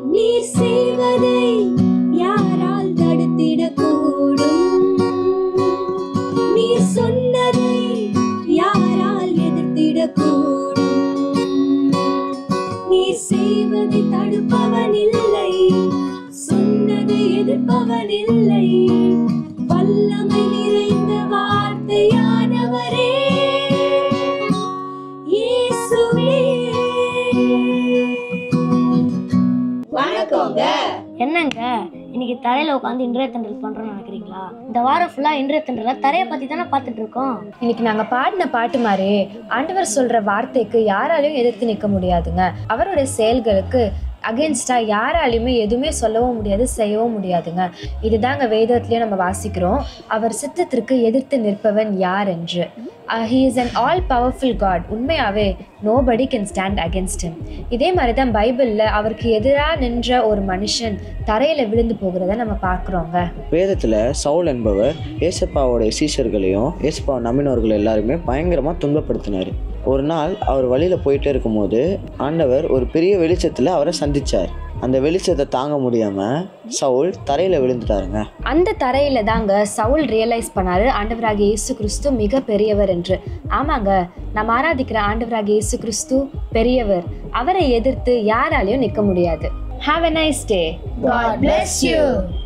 நீர் செய்வதை யாரால் தடுத்திடக்கூடும் நீர் சொன்னதை யாரால் எதிர்த்திடக்கூடும் நீர் செய்வதை தடுப்பவன் இல்லை சொன்னதை எதிர்ப்பவன் இல்லை வல்லமை நிறைந்த வார்த்தையானவரே இயேசுவே வணக்கங்க என்னங்க இன்னைக்கு தரையில உட்காந்து இன்றைய தண்டல் பண்றோம்னு நினைக்கிறீங்களா இந்த வாரம் ஃபுல்லா இன்றைய தண்டல தரையை பத்தி தானே பார்த்துட்டு இருக்கோம் இன்னைக்கு நாங்க பாடின பாட்டு மாதிரி ஆண்டவர் சொல்ற வார்த்தைக்கு யாராலையும் எதிர்த்து நிற்க முடியாதுங்க அவருடைய செயல்களுக்கு அகேன்ஸ்டா யாராலையுமே எதுவுமே சொல்லவும் முடியாது செய்யவும் முடியாதுங்க இதுதாங்க வேதத்திலேயே நம்ம வாசிக்கிறோம் அவர் சித்தத்திற்கு எதிர்த்து நிற்பவன் யார் என்று he is an all powerful god உண்மையாவே nobody can stand against him இதே மாதிரி தான் பைபிளில் அவருக்கு எதிராக நின்ற ஒரு மனுஷன் தரையில் விழுந்து போகிறத நம்ம பார்க்குறோங்க வேதத்தில் சவுல் என்பவர் ஏசப்பாவோடைய சீஷர்களையும் ஏசப்பாவை நம்பினவர்கள் எல்லாருமே பயங்கரமாக துன்பப்படுத்தினார் ஒரு நாள் அவர் வழியில் போயிட்டே இருக்கும்போது ஆண்டவர் ஒரு பெரிய வெளிச்சத்தில் அவரை சந்திச்சார் அந்த வெளிச்சத்தை தாங்க முடியாமல் சவுல் தரையில் விழுந்துட்டாருங்க அந்த தரையில தாங்க சவுல் ரியலைஸ் பண்ணாரு ஆண்டவராகிய இயேசு கிறிஸ்து மிக பெரியவர் என்று ஆமாங்க நம்ம ஆராதிக்கிற ஆண்டவராகிய இயேசு கிறிஸ்து பெரியவர் அவரை எதிர்த்து யாராலையும் நிற்க முடியாது have a nice day God bless you.